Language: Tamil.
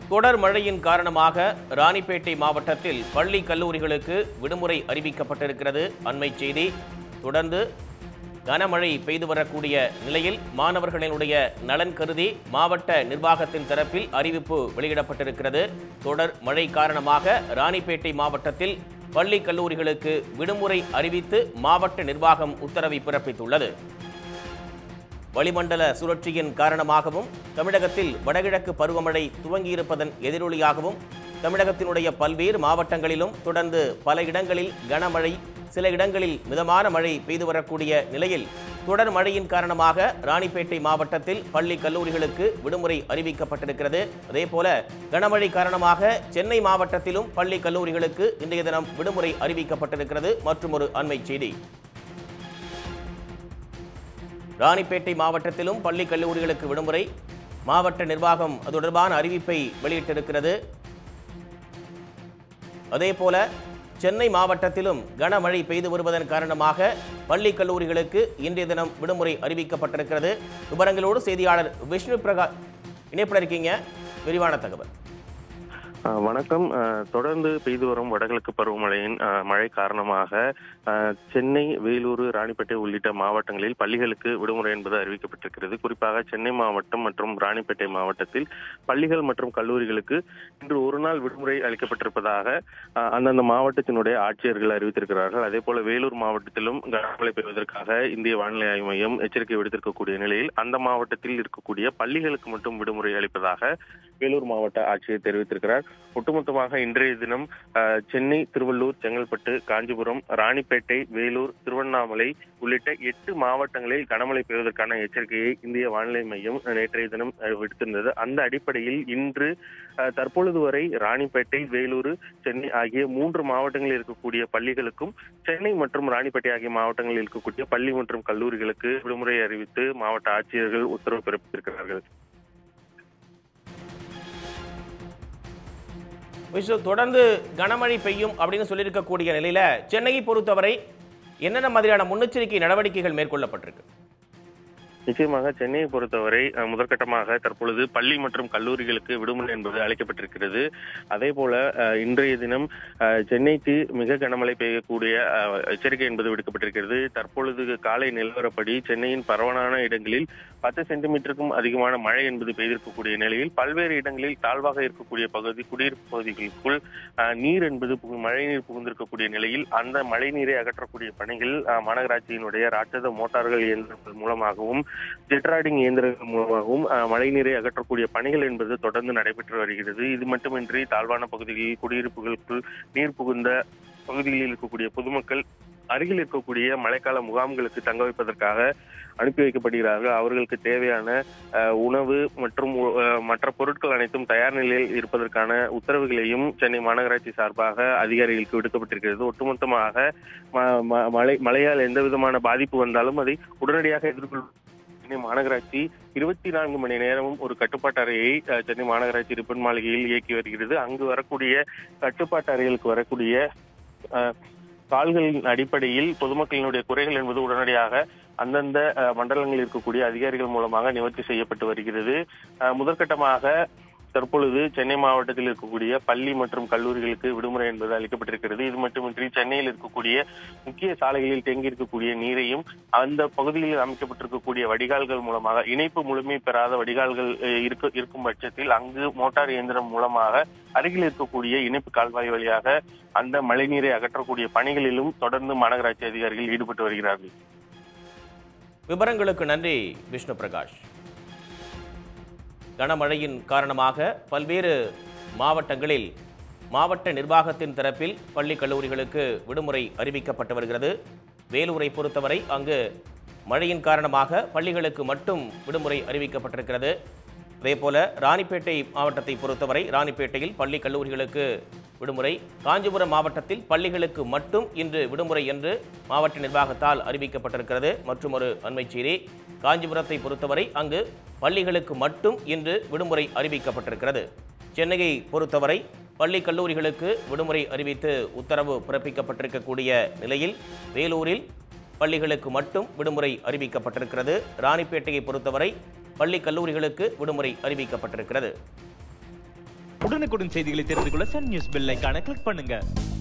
தொடர் மழையின் காரணமாக ராணிப்பேட்டை மாவட்டத்தில் பள்ளி கல்லூரிகளுக்கு விடுமுறை அறிவிக்கப்பட்டிருக்கிறது அண்மை செய்தி தொடர்ந்து கனமழை பெய்து வரக்கூடிய நிலையில் மாணவர்களினுடைய நலன் கருதி மாவட்ட நிர்வாகத்தின் தரப்பில் அறிவிப்பு வெளியிடப்பட்டிருக்கிறது தொடர் மழை காரணமாக ராணிப்பேட்டை மாவட்டத்தில் பள்ளி கல்லூரிகளுக்கு விடுமுறை அறிவித்து மாவட்ட நிர்வாகம் உத்தரவை பிறப்பித்துள்ளது வளிமண்டல சுழற்சியின் காரணமாகவும் தமிழகத்தில் வடகிழக்கு பருவமழை துவங்கியிருப்பதன் எதிரொலியாகவும் தமிழகத்தினுடைய பல்வேறு மாவட்டங்களிலும் தொடர்ந்து பல இடங்களில் கனமழை சில இடங்களில் மிதமான மழை பெய்து வரக்கூடிய நிலையில் தொடர் மழையின் காரணமாக ராணிப்பேட்டை மாவட்டத்தில் பள்ளி கல்லூரிகளுக்கு விடுமுறை அறிவிக்கப்பட்டிருக்கிறது அதேபோல கனமழை காரணமாக சென்னை மாவட்டத்திலும் பள்ளி கல்லூரிகளுக்கு இன்றைய தினம் விடுமுறை அறிவிக்கப்பட்டிருக்கிறது மற்றும் ஒரு அண்மை செய்தி ராணிப்பேட்டை மாவட்டத்திலும் பள்ளி கல்லூரிகளுக்கு விடுமுறை மாவட்ட நிர்வாகம் அது தொடர்பான அறிவிப்பை வெளியிட்டிருக்கிறது அதேபோல சென்னை மாவட்டத்திலும் கனமழை பெய்து வருவதன் காரணமாக பள்ளி கல்லூரிகளுக்கு இன்றைய தினம் விடுமுறை அறிவிக்கப்பட்டிருக்கிறது விவரங்களோடு செய்தியாளர் விஷ்ணு பிரகாஷ் இணைப்பில் இருக்கீங்க விரிவான தகவல் அஹ் வணக்கம் அஹ் தொடர்ந்து பெய்து வரும் வடகிழக்கு பருவமழையின் அஹ், மழை காரணமாக அஹ், சென்னை வேலூர் ராணிப்பேட்டை உள்ளிட்ட மாவட்டங்களில் பள்ளிகளுக்கு விடுமுறை என்பது அறிவிக்கப்பட்டிருக்கிறது குறிப்பாக சென்னை மாவட்டம் மற்றும் ராணிப்பேட்டை மாவட்டத்தில் பள்ளிகள் மற்றும் கல்லூரிகளுக்கு இன்று ஒரு நாள் விடுமுறை அளிக்கப்பட்டிருப்பதாக அஹ், அந்தந்த மாவட்டத்தினுடைய ஆட்சியர்கள் அறிவித்திருக்கிறார்கள் அதே போல வேலூர் மாவட்டத்திலும் கனமழை பெய்வதற்காக இந்திய வானிலை ஆய்வு மையம் எச்சரிக்கை விடுத்திருக்கக்கூடிய நிலையில் அந்த மாவட்டத்தில் இருக்கக்கூடிய பள்ளிகளுக்கு மட்டும் விடுமுறை அளிப்பதாக வேலூர் மாவட்ட ஆட்சியர் தெரிவித்திருக்கிறார் ஒட்டுமொத்தமாக இன்றைய தினம் அஹ், சென்னை திருவள்ளூர் செங்கல்பட்டு காஞ்சிபுரம் ராணிப்பேட்டை வேலூர் திருவண்ணாமலை உள்ளிட்ட எட்டு மாவட்டங்களில் கனமழை பெய்வதற்கான எச்சரிக்கையை இந்திய வானிலை மையம் நேற்றைய தினம் அஹ், விடுத்திருந்தது அந்த அடிப்படையில் இன்று அஹ், தற்பொழுது வரை ராணிப்பேட்டை வேலூர் சென்னை ஆகிய மூன்று மாவட்டங்களில் இருக்கக்கூடிய பள்ளிகளுக்கும் சென்னை மற்றும் ராணிப்பேட்டை ஆகிய மாவட்டங்களில் இருக்கக்கூடிய பள்ளி மற்றும் கல்லூரிகளுக்கு விடுமுறை அறிவித்து மாவட்ட ஆட்சியர்கள் உத்தரவு பிறப்பித்திருக்கிறார்கள் விஷ்ணு தொடர்ந்து கனமழை பெய்யும் அப்படின்னு சொல்லியிருக்கக்கூடிய நிலையில சென்னையை பொறுத்தவரை என்னென்ன மாதிரியான முன்னெச்சரிக்கை நடவடிக்கைகள் மேற்கொள்ளப்பட்டிருக்கு நிச்சயமாக சென்னையை பொறுத்தவரை அஹ், முதற்கட்டமாக தற்பொழுது பள்ளி மற்றும் கல்லூரிகளுக்கு விடுமுறை என்பது அளிக்கப்பட்டிருக்கிறது அதே போல அஹ், இன்றைய தினம் அஹ், சென்னைக்கு மிக கனமழை பெய்யக்கூடிய அஹ், எச்சரிக்கை என்பது விடுக்கப்பட்டிருக்கிறது தற்பொழுது காலை நிலவரப்படி சென்னையின் பரவலான இடங்களில் பத்து சென்டிமீட்டருக்கும் அதிகமான மழை என்பது பெய்திருக்கக்கூடிய நிலையில் பல்வேறு இடங்களில் தாழ்வாக இருக்கக்கூடிய பகுதி குடியிருப்பு பகுதிகளுக்குள் அஹ், நீர் என்பது புகு- மழைநீர் புகுந்திருக்கக்கூடிய நிலையில் அந்த மழைநீரை அகற்றக்கூடிய பணிகள் அஹ், மாநகராட்சியினுடைய ராட்சத மோட்டார்கள் இயந்திரங்கள் மூலமாகவும் ஜெட்ராடிங் இயந்திரங்கள் மூலமாகவும் அஹ், மழைநீரை அகற்றக்கூடிய பணிகள் என்பது தொடர்ந்து நடைபெற்று வருகிறது இது மட்டுமின்றி தாழ்வான பகுதிகளில் குடியிருப்புகளுக்குள் நீர் புகுந்த பகுதிகளில் இருக்கக்கூடிய பொதுமக்கள் அருகில் இருக்கக்கூடிய மழைக்கால முகாம்களுக்கு தங்க வைப்பதற்காக அனுப்பி வைக்கப்படுகிறார்கள் அவர்களுக்கு தேவையான அஹ், உணவு மற்றும் அஹ், மற்ற பொருட்கள் அனைத்தும் தயார் நிலையில் இருப்பதற்கான உத்தரவுகளையும் சென்னை மாநகராட்சி சார்பாக அதிகாரிகளுக்கு விடுக்கப்பட்டிருக்கிறது ஒட்டுமொத்தமாக ம- ம- மழை மழையால் எந்த விதமான பாதிப்பு வந்தாலும் அதை உடனடியாக எதிர்கொள் சென்னை மாநகராட்சி இருபத்தி நான்கு மணி நேரமும் ஒரு கட்டுப்பாட்டு அறையை அஹ், சென்னை மாநகராட்சி ரிப்பன் மாளிகையில் இயக்கி வருகிறது அங்கு வரக்கூடிய கட்டுப்பாட்டு அறைகளுக்கு வரக்கூடிய அஹ், கால்களின் அடிப்படையில் பொதுமக்களினுடைய குறைகள் என்பது உடனடியாக அந்தந்த அஹ், மண்டலங்களில் இருக்கக்கூடிய அதிகாரிகள் மூலமாக நிவர்த்தி செய்யப்பட்டு வருகிறது அஹ், முதற்கட்டமாக தற்பொழுது சென்னை மாவட்டத்தில் இருக்கக்கூடிய பள்ளி மற்றும் கல்லூரிகளுக்கு விடுமுறை என்பது அளிக்கப்பட்டிருக்கிறது இது மட்டுமின்றி சென்னையில் இருக்கக்கூடிய முக்கிய சாலைகளில் தேங்கி இருக்கக்கூடிய நீரையும் அந்த பகுதியில் அமைக்கப்பட்டிருக்கக்கூடிய வடிகால்கள் மூலமாக இணைப்பு முழுமை பெறாத வடிகால்கள் அஹ், இருக்க இருக்கும் பட்சத்தில் அங்கு மோட்டார் இயந்திரம் மூலமாக அருகில் இருக்கக்கூடிய இணைப்பு கால்வாய் வழியாக அந்த மழைநீரை அகற்றக்கூடிய பணிகளிலும் தொடர்ந்து மாநகராட்சி அதிகாரிகள் ஈடுபட்டு வருகிறார்கள் விவரங்களுக்கு நன்றி விஷ்ணு பிரகாஷ் கனமழையின் காரணமாக பல்வேறு மாவட்டங்களில் மாவட்ட நிர்வாகத்தின் தரப்பில் பள்ளி கல்லூரிகளுக்கு விடுமுறை அறிவிக்கப்பட்டு வருகிறது வேலூரை பொறுத்தவரை அங்கு மழையின் காரணமாக பள்ளிகளுக்கு மட்டும் விடுமுறை அறிவிக்கப்பட்டிருக்கிறது அதேபோல ராணிப்பேட்டை மாவட்டத்தை பொறுத்தவரை ராணிப்பேட்டையில் பள்ளி கல்லூரிகளுக்கு விடுமுறை காஞ்சிபுரம் மாவட்டத்தில் பள்ளிகளுக்கு மட்டும் இன்று விடுமுறை என்று மாவட்ட நிர்வாகத்தால் அறிவிக்கப்பட்டிருக்கிறது மற்றும் ஒரு அண்மைச் செய்தி காஞ்சிபுரத்தை பொறுத்தவரை அங்கு பள்ளிகளுக்கு மட்டும் இன்று விடுமுறை அறிவிக்கப்பட்டிருக்கிறது சென்னையை பொறுத்தவரை பள்ளி கல்லூரிகளுக்கு விடுமுறை அறிவித்து உத்தரவு பிறப்பிக்கப்பட்டிருக்கக்கூடிய நிலையில் வேலூரில் பள்ளிகளுக்கு மட்டும் விடுமுறை அறிவிக்கப்பட்டிருக்கிறது ராணிப்பேட்டையை பொறுத்தவரை பள்ளி கல்லூரிகளுக்கு விடுமுறை அறிவிக்கப்பட்டிருக்கிறது உடனுக்குடன் செய்திகளை தெரிந்து கொள்ள சன் நியூஸ் பெல் ஐகானை கிளிக் பண்ணுங்க